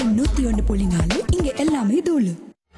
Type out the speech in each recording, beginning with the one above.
FM நூத்தி ஒன்னு புள்ளி நாலு இங்க எல்லாமே தூளு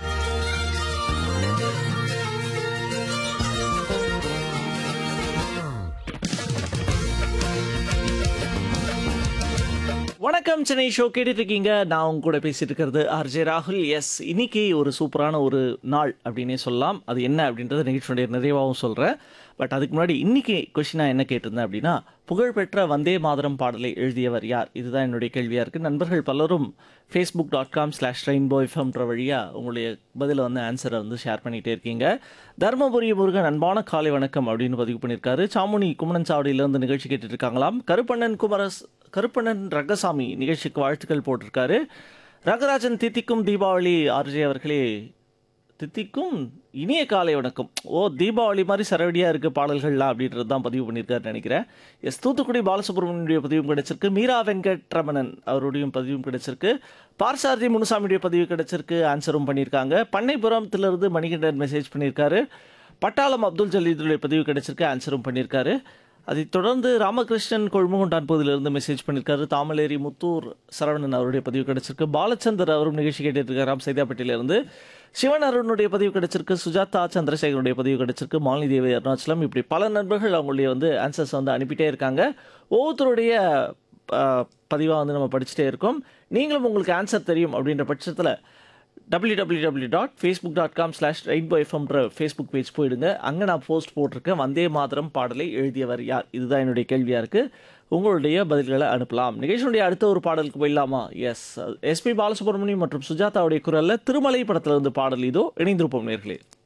வணக்கம் சென்னை ஷோ கேட்டுட்டு இருக்கீங்க நான் உங்க கூட பேசிட்டு இருக்கிறது ஆர்ஜே ராகுல் எஸ் இன்னைக்கு ஒரு சூப்பரான ஒரு நாள் அப்படின்னே சொல்லலாம் அது என்ன அப்படின்றத நிகழ்ச்சியுடைய நிறைவாகவும் சொல்கிறேன் பட் அதுக்கு முன்னாடி இன்னைக்கு கொஷினாக என்ன கேட்டிருந்தேன் அப்படின்னா புகழ்பெற்ற வந்தே மாதரம் பாடலை எழுதியவர் யார் இதுதான் என்னுடைய கேள்வியாக இருக்குது நண்பர்கள் பலரும் Facebook dot com slash Rainbow எஃப்எம்ன்ற வழியாக உங்களுடைய பதிலை வந்து ஆன்சரை வந்து ஷேர் பண்ணிகிட்டே இருக்கீங்க தர்மபுரி முருகன் அன்பான காலை வணக்கம் அப்படின்னு பதிவு பண்ணியிருக்காரு சாமுனி குமணன் சாவடியிலேருந்து நிகழ்ச்சி கேட்டுட்டு இருக்காங்களாம் கருப்பண்ணன் குமரஸ் கருப்பண்ணன் ரங்கசாமி நிகழ்ச்சிக்கு வாழ்த்துக்கள் போட்டிருக்காரு ரங்கராஜன் தித்திக்கும் தீபாவளி ஆர்ஜே அவர்களே தித்திக்கும் இனிய காலை வணக்கம் ஓ தீபாவளி மாதிரி சரவடியாக இருக்குது பாடல்கள்லாம் அப்படின்றது தான் பதிவு பண்ணியிருக்காருன்னு நினைக்கிறேன் எஸ் தூத்துக்குடி பாலசுப்ரமணியுடைய பதிவும் கிடைச்சிருக்கு மீரா வெங்கட்ரமணன் அவருடையும் பதிவும் கிடைச்சிருக்கு பார்சாரதி முனுசாமியுடைய பதிவு கிடைச்சிருக்கு ஆன்சரும் பண்ணியிருக்காங்க பண்ணைபுரத்திலிருந்து மணிகண்டன் மெசேஜ் பண்ணியிருக்காரு பட்டாளம் அப்துல் ஜலீதுடைய பதிவு கிடைச்சிருக்கு ஆன்சரும் பண்ணியிருக்காரு அதைத் தொடர்ந்து ராமகிருஷ்ணன் கொழுமகுண்டான் பகுதியிலிருந்து மெசேஜ் பண்ணியிருக்காரு தாமலேரி முத்தூர் சரவணன் அவருடைய பதிவு கிடைச்சிருக்கு பாலச்சந்தர் அவரும் நிகழ்ச்சி கேட்டுட்டு இருக்காராம் சைதாப்பேட்டையிலிருந்து சிவன் அருணுடைய பதிவு கிடைச்சிருக்கு சுஜாதா சந்திரசேகரனுடைய பதிவு கிடைச்சிருக்கு மாலினி தேவி அருணாச்சலம் இப்படி பல நண்பர்கள் அவங்களுடைய வந்து ஆன்சர்ஸ் வந்து அனுப்பிட்டே இருக்காங்க ஒவ்வொருத்தருடைய பதிவாக வந்து நம்ம படிச்சுட்டே இருக்கோம் நீங்களும் உங்களுக்கு ஆன்சர் தெரியும் அப்படின்ற பட்சத்தில் W W W dot Facebook dot com slash Rainbow எஃப்எம்ன்ற ஃபேஸ்புக் பேஜ் போயிடுங்க அங்கே நான் போஸ்ட் போட்டிருக்கேன் வந்தே மாதரம் பாடலை எழுதியவர் யார் இதுதான் என்னுடைய கேள்வியாக இருக்குது உங்களுடைய பதில்களை அனுப்பலாம் நிகழ்ச்சியுடைய அடுத்த ஒரு பாடலுக்கு போயிடலாமா எஸ் எஸ்பி பாலசுப்ரமணியம் மற்றும் சுஜாதாவுடைய குரலில் திருமலை படத்தில் இருந்து பாடல் இதோ இணைந்திருப்போம் நேர்களே